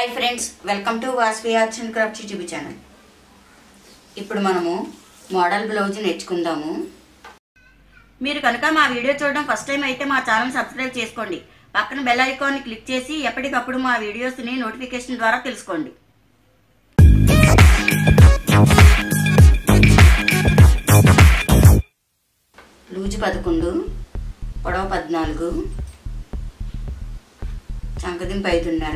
hi friends welcome to Vasvi arts and craft YouTube channel ఇప్పుడు మనము model blouse నేర్చుకుందాము మీరు కనుక మా వీడియో చూడడం ఫస్ట్ టైం అయితే మా ఛానల్ సబ్స్క్రైబ్ చేసుకోండి పక్కన బెల్ ఐకాన్ని క్లిక్ చేసి ఎప్పటికప్పుడు మా వీడియోస్ని నోటిఫికేషన్ ద్వారా తెలుసుకోండి లూజు పదకొండు పొడవ పద్నాలుగు చంకదింపు ఐదున్నర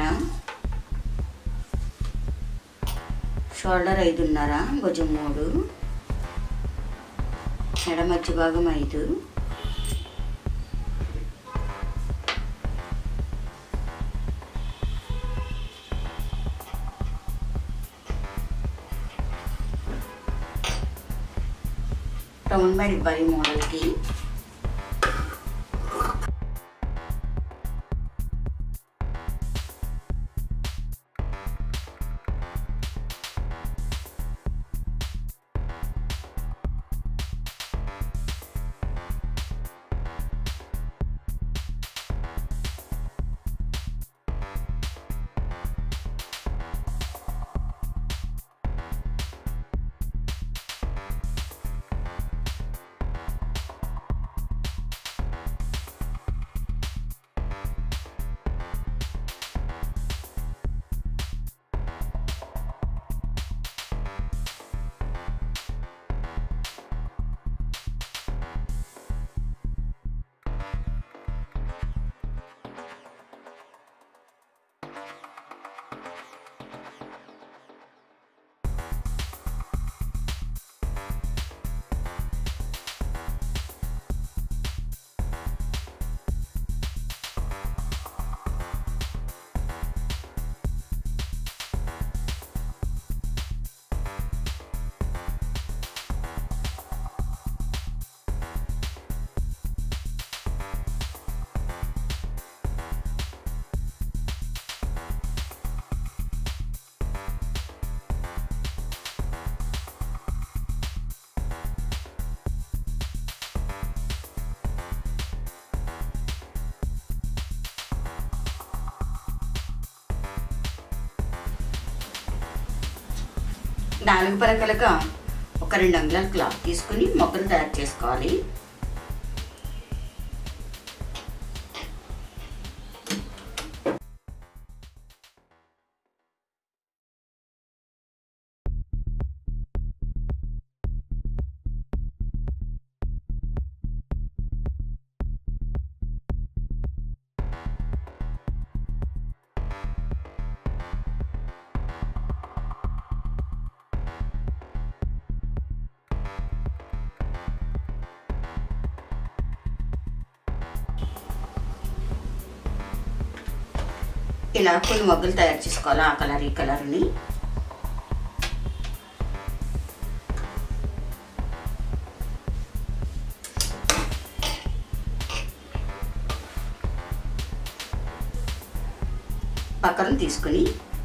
షోల్డర్ ఐదున్నర భుజం మూడు మెడ మధ్య భాగం ఐదు రౌండ్ మేడ్ ఇవ్వాలి మోడల్కి నాలుగు పరకలుగా ఒక రెండు అంగుళాల క్లాత్ తీసుకుని మొగ్గలు తయారు చేసుకోవాలి ఇలా కొన్ని మొగ్గలు తయారు చేసుకోవాలి ఆ కలర్ ఈ కలర్ని పక్కన తీసుకుని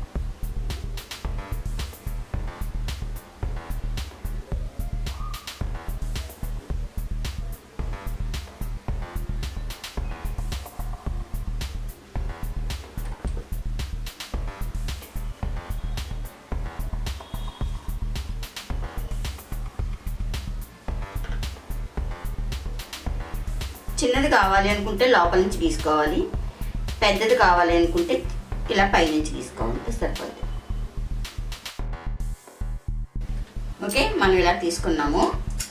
చిన్నది కావాలి అనుకుంటే లోపల నుంచి తీసుకోవాలి పెద్దది కావాలి అనుకుంటే ఇలా పైనుంచి తీసుకోవాలి సరిపోతుంది ఓకే మనం ఇలా తీసుకున్నాము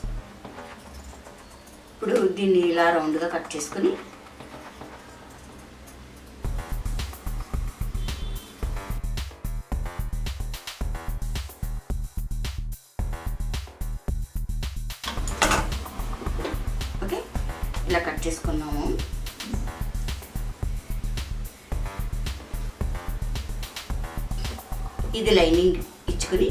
ఇప్పుడు దీన్ని ఇలా రౌండ్గా కట్ చేసుకుని ఓకే ఇలా కట్ చేసుకున్నాము ఇది లైనింగ్ ఇచ్చుకుని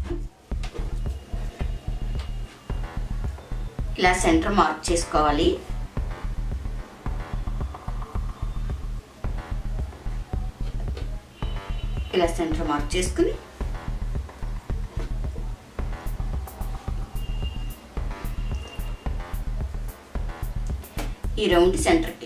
ఇలా సెంటర్ మార్క్ చేసుకోవాలి ఇలా సెంటర్ మార్క్ చేసుకుని ఈ రౌండ్ సెంటర్కి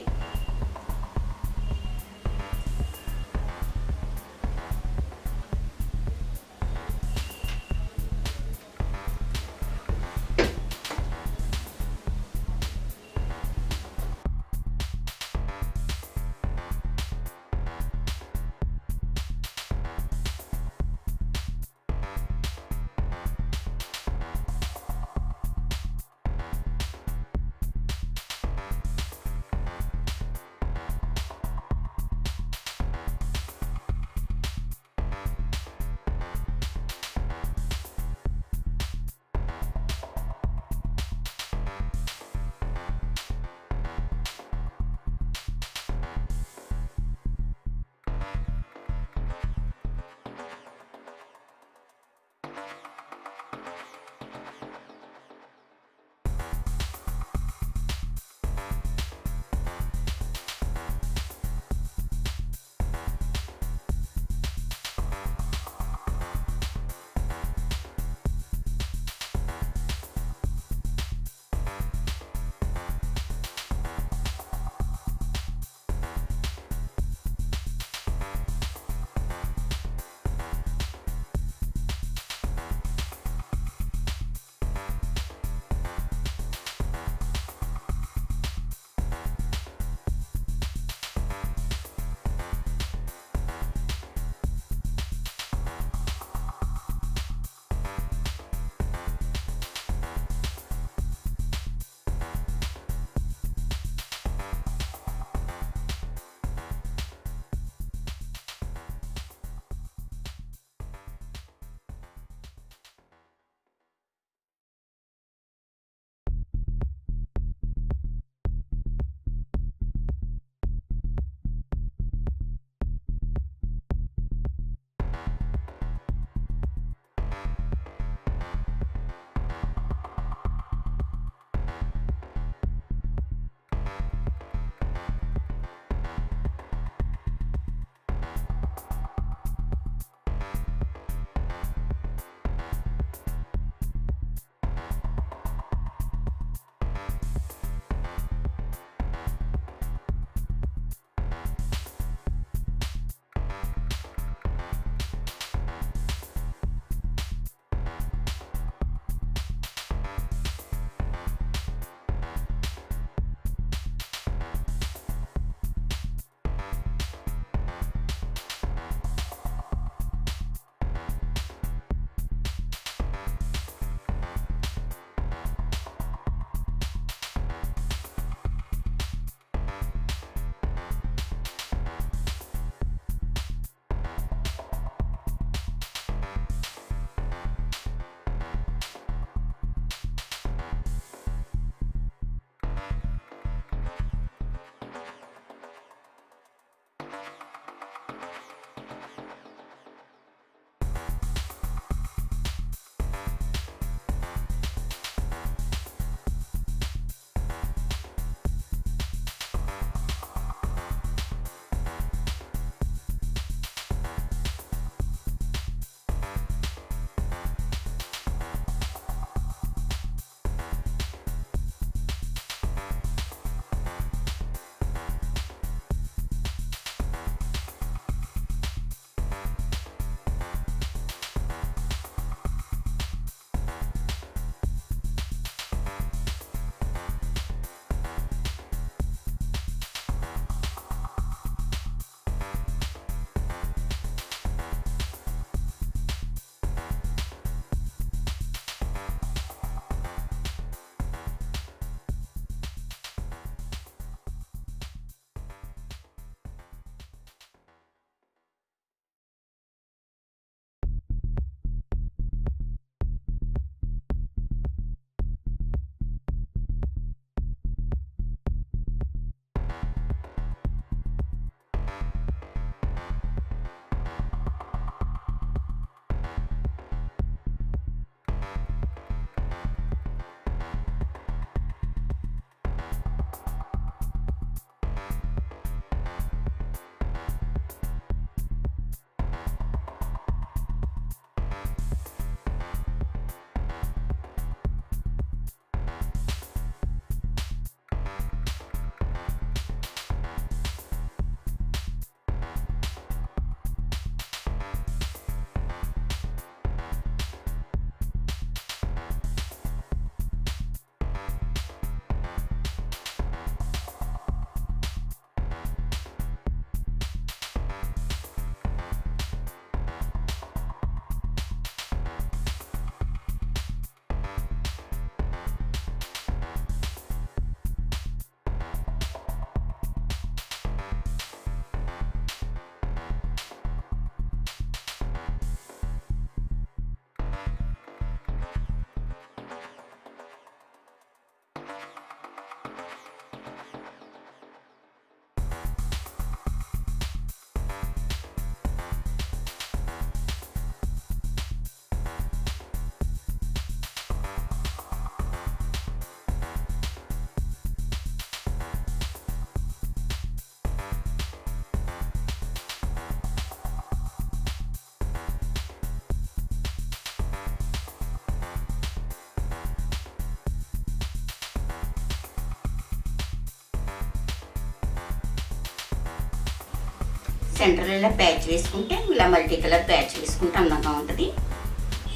సెంటర్లో ఇలా ప్యాచ్ వేసుకుంటే ఇలా మల్టీ కలర్ ప్యాచ్ వేసుకుంటే అందంగా ఉంటుంది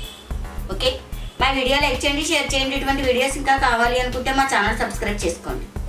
ఓకే మా వీడియో లైక్ చేయండి షేర్ చేయండి ఇటువంటి వీడియోస్ ఇంకా కావాలి అనుకుంటే మా ఛానల్ సబ్స్క్రైబ్ చేసుకోండి